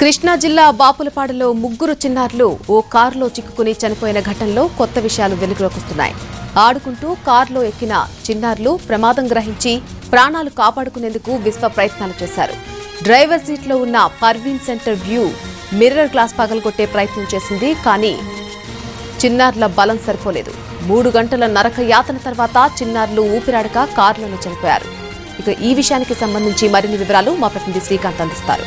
కృష్ణా జిల్లా బాపులపాడులో ముగ్గురు చిన్నారులు ఓ కారులో చిక్కుకుని చనిపోయిన ఘటనలో కొత్త విషయాలు వెలుగులోకొస్తున్నాయి ఆడుకుంటూ కారులో ఎక్కిన చిన్నారులు ప్రమాదం గ్రహించి ప్రాణాలు కాపాడుకునేందుకు విశ్వ ప్రయత్నాలు చేశారు డ్రైవర్ సీట్లో ఉన్న Parveen centre view mirror glass పగలగొట్టే ప్రయత్నం చేసింది కానీ చిన్నారుల బలం సరిపోలేదు మూడు గంటల నరక యాతన తర్వాత చిన్నారులు ఊపిరాడక కారులోనే చనిపోయారు ఇక ఈ విషయానికి సంబంధించి మరిన్ని వివరాలు మా ప్రతినిధి శ్రీకాంత్ అందిస్తారు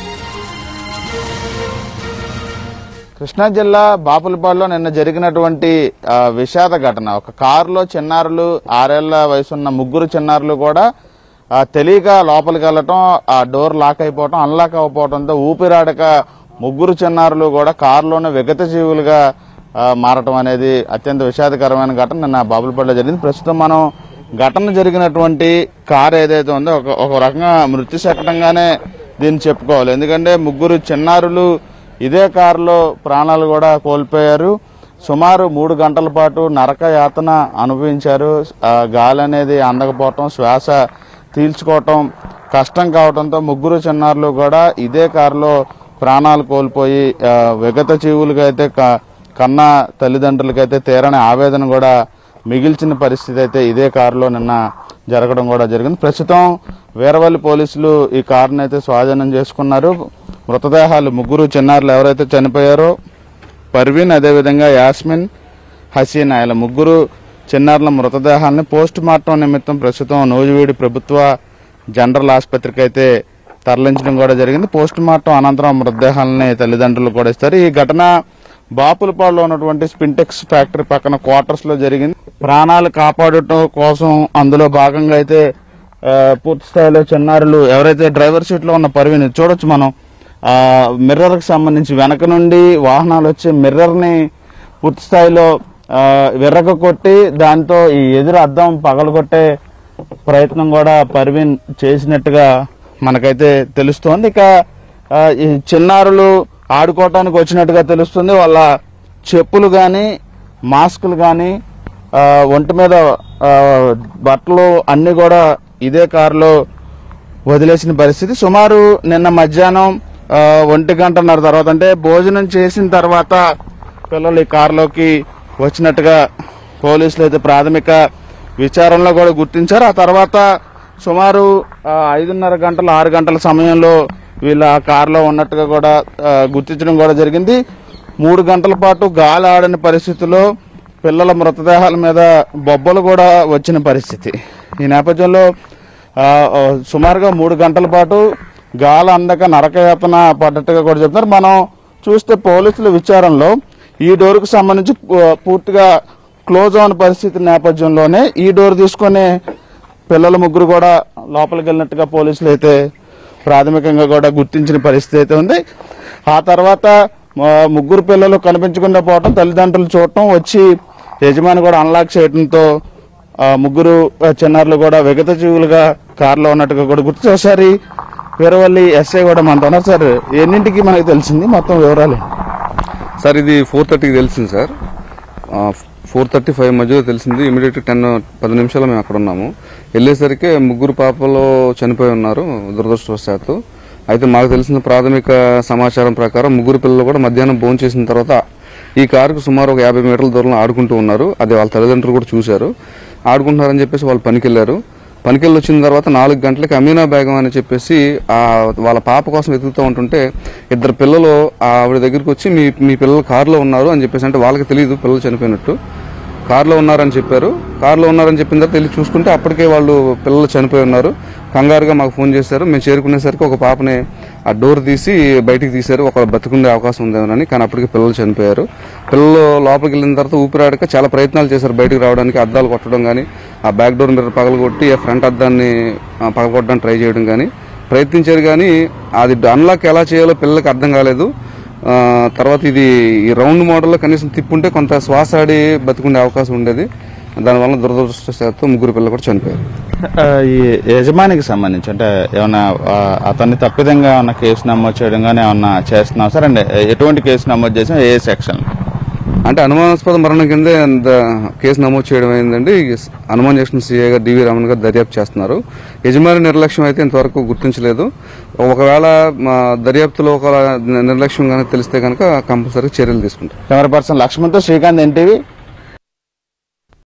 కృష్ణా జిల్లా బాపులపాడులో నిన్న జరిగినటువంటి ఆ, విషాద ఘటన ఒక కారులో చిన్నారులు ఆరేళ్ల వయసున్న ముగ్గురు చిన్నారులు కూడా ఆ, తెలియక లోపలికి వెళ్ళటం ఆ డోర్ లాక్ అయిపోవటం అన్లాక్ అయిపోవడంతో ఊపిరాడక ముగ్గురు చిన్నారులు కూడా కారులోనే విగత జీవులుగా ఆ, మారటం అనేది అత్యంత విషాదకరమైన ఘటన నిన్న బాపులపాడులో జరిగింది ప్రస్తుతం మనం ఘటన జరిగినటువంటి కారు ఏదైతే ఉందో ఒక ఒక రకంగా మృత్యు శకటంగానే దీన్ని చెప్పుకోవాలి ఎందుకంటే ముగ్గురు చిన్నారులు ఇదే కారులో ప్రాణాలు కూడా కోల్పోయారు సుమారు మూడు గంటల పాటు నరక యాతన అనుభవించారు ఆ గాలి అనేది అందకపోవటం శ్వాస తీల్చుకోవటం కష్టం కావడంతో ముగ్గురు చిన్నారులు కూడా ఇదే కారులో ప్రాణాలు కోల్పోయి ఆ, విగత జీవులుగా అయితే క- కన్న తల్లిదండ్రులకైతే తీరని ఆవేదన కూడా మిగిల్చిన పరిస్థితి అయితే ఇదే కారులో నిన్న జరగడం కూడా జరిగింది ప్రస్తుతం వీరవల్లి పోలీసులు ఈ కారుని అయితే స్వాధీనం చేసుకున్నారు మృతదేహాలు ముగ్గురు చిన్నారులు ఎవరైతే చనిపోయారో పర్వీన్ అదేవిధంగా యాస్మిన్ హసీనా ఇలా ముగ్గురు చిన్నారుల మృతదేహాలను పోస్ట్ మార్టం నిమిత్తం ప్రస్తుతం నూజివీడి ప్రభుత్వ జనరల్ ఆసుపత్రికి అయితే తరలించడం కూడా జరిగింది పోస్ట్ మార్టం అనంతరం మృతదేహాలని తల్లిదండ్రులు కూడా ఇస్తారు ఈ ఘటన బాపులపాడులో ఉన్నటువంటి స్పింటెక్స్ ఫ్యాక్టరీ పక్కన క్వార్టర్స్ లో జరిగింది ప్రాణాలు కాపాడటం కోసం అందులో భాగంగా అయితే ఆ, పూర్తి స్థాయిలో చిన్నారులు ఎవరైతే డ్రైవర్ సీట్ లో ఉన్న పర్వీని చూడొచ్చు మనం ఆ మిర్రర్ కి సంబంధించి వెనక నుండి వాహనాలు వచ్చే మిర్రర్ ని పూర్తి స్థాయిలో ఆ, విర్రగ కొట్టి దాంతో ఈ ఎదురు అద్దం పగలగొట్టే ప్రయత్నం కూడా పర్వీన్ చేసినట్టుగా మనకైతే తెలుస్తోంది ఇక ఆ, ఈ చిన్నారులు ఆడుకోవటానికి వచ్చినట్టుగా తెలుస్తుంది వాళ్ళ చెప్పులు కానీ మాస్కులు కానీ ఒంటి మీద ఆ, బట్టలు అన్ని కూడా ఇదే కారులో వదిలేసిన పరిస్థితి సుమారు నిన్న మధ్యాహ్నం ఆ, ఒంటి గంటన్నర తర్వాత అంటే భోజనం చేసిన తర్వాత పిల్లలు ఈ కారులోకి వచ్చినట్టుగా పోలీసులు అయితే ప్రాథమిక విచారణలో కూడా గుర్తించారు ఆ తర్వాత సుమారు ఆ, ఐదున్నర గంటల ఆరు గంటల సమయంలో వీళ్ళ ఆ కారులో ఉన్నట్టుగా కూడా ఆ, గుర్తించడం కూడా జరిగింది మూడు గంటల పాటు గాలి ఆడని పరిస్థితిలో పిల్లల మృతదేహాల మీద బొబ్బలు కూడా వచ్చిన పరిస్థితి ఈ నేపథ్యంలో ఆ, ఆ, సుమారుగా మూడు గంటల పాటు గాలి అందక నరకయాతన పడ్డట్టుగా కూడా చెప్తున్నారు మనం చూస్తే పోలీసుల విచారణలో ఈ డోర్కు సంబంధించి పూ- పూర్తిగా క్లోజ్ అవని పరిస్థితి నేపథ్యంలోనే ఈ డోర్ తీసుకొని పిల్లల ముగ్గురు కూడా లోపలికి వెళ్ళినట్టుగా పోలీసులు అయితే ప్రాథమికంగా కూడా గుర్తించిన పరిస్థితి అయితే ఉంది ఆ తర్వాత మా ముగ్గురు పిల్లలు కనిపించకుండా పోవటం తల్లిదండ్రులు చూడటం వచ్చి యజమాని కూడా అన్లాక్ చేయడంతో ఆ ముగ్గురు ఆ, చిన్నారులు కూడా విగత జీవులుగా కారులో ఉన్నట్టుగా కూడా గుర్తు ఒకసారి వీరవల్లి ఎస్ఐ కూడా మనతో ఉన్నారు సార్ ఎన్నింటికి మనకు తెలిసింది మొత్తం వివరాలు సార్ ఇది ఫోర్ థర్టీకి తెలిసింది సార్ ఫోర్ థర్టీ ఫైవ్ మధ్యలో తెలిసింది ఇమీడియట్ టెన్ పది నిమిషాలు మేము అక్కడ ఉన్నాము వెళ్ళేసరికి ముగ్గురు పాపలు చనిపోయి ఉన్నారు దురదృష్టవశాత్తు అయితే మాకు తెలిసిన ప్రాథమిక సమాచారం ప్రకారం ముగ్గురు పిల్లలు కూడా మధ్యాహ్నం భోజనం చేసిన తర్వాత ఈ కారుకు సుమారు ఒక యాభై మీటర్ల దూరంలో ఆడుకుంటూ ఉన్నారు అది వాళ్ళ తల్లిదండ్రులు కూడా చూశారు ఆడుకుంటున్నారని చెప్పేసి వాళ్ళు పనికెళ్లారు పనికెళ్ళి వచ్చిన తర్వాత నాలుగు గంటలకి అమీనా బేగం అని చెప్పేసి ఆ వాళ్ళ పాప కోసం వెతుకుతూ ఉంటుంటే ఇద్దరు పిల్లలు ఆవిడ దగ్గరికి వచ్చి మీ మీ పిల్లలు కారులో ఉన్నారు అని చెప్పేసి అంటే వాళ్ళకి తెలియదు పిల్లలు చనిపోయినట్టు కారులో ఉన్నారని చెప్పారు కారులో ఉన్నారని చెప్పిన తర్వాత వెళ్ళి చూసుకుంటే అప్పటికే వాళ్ళు పిల్లలు చనిపోయి ఉన్నారు కంగారుగా మాకు ఫోన్ చేశారు మేము చేరుకునేసరికి ఒక పాపని ఆ డోర్ తీసి బయటికి తీశారు ఒక బతుకుండే అవకాశం ఉందేమోనని కానీ అప్పటికి పిల్లలు చనిపోయారు పిల్లలు లోపలికి వెళ్ళిన తర్వాత ఊపిరాడక చాలా ప్రయత్నాలు చేశారు బయటికి రావడానికి అద్దాలు కొట్టడం కానీ ఆ బ్యాక్ డోర్ మిర్రర్ పగలగొట్టి ఆ ఫ్రంట్ అద్దాన్ని ఆ, పగలగొట్టడానికి ట్రై చేయడం కానీ ప్రయత్నించారు కానీ అది అన్లాక్ ఎలా చేయాలో పిల్లలకి అర్థం కాలేదు ఆ, తర్వాత ఇది ఈ రౌండ్ మోడల్లో కనీసం తిప్పుంటే కొంత శ్వాస ఆడి బతుకుండే అవకాశం ఉండేది దానివల్ల దురదృష్టశాత్తు ముగ్గురు పిల్లలు కూడా చనిపోయారు ఆ, ఈ యజమానికి సంబంధించి అంటే ఏమన్నా ఆ, అతన్ని తప్పిదంగా ఏమన్నా కేసు నమోదు చేయడం కానీ ఏమన్నా చేస్తున్నాం సార్ అండ్ ఎటువంటి కేసు నమోదు చేసాం ఏ సెక్షన్ అంటే అనుమానాస్పద మరణం కిందే ద- కేసు నమోదు చేయడం అయిందండి అనుమాన్ జంక్షన్ సీఏ గారు డివి రమణ గారు దర్యాప్తు చేస్తున్నారు యజమాని నిర్లక్ష్యం అయితే ఇంతవరకు గుర్తించలేదు ఒకవేళ మా దర్యాప్తులో ఒక నిర్లక్ష్యం కనుక తెలిస్తే కనుక కంపల్సరీ చర్యలు తీసుకుంటాం కెమెరా పర్సన్ లక్ష్మణ్తో శ్రీకాంత్ ఎన్టీవీ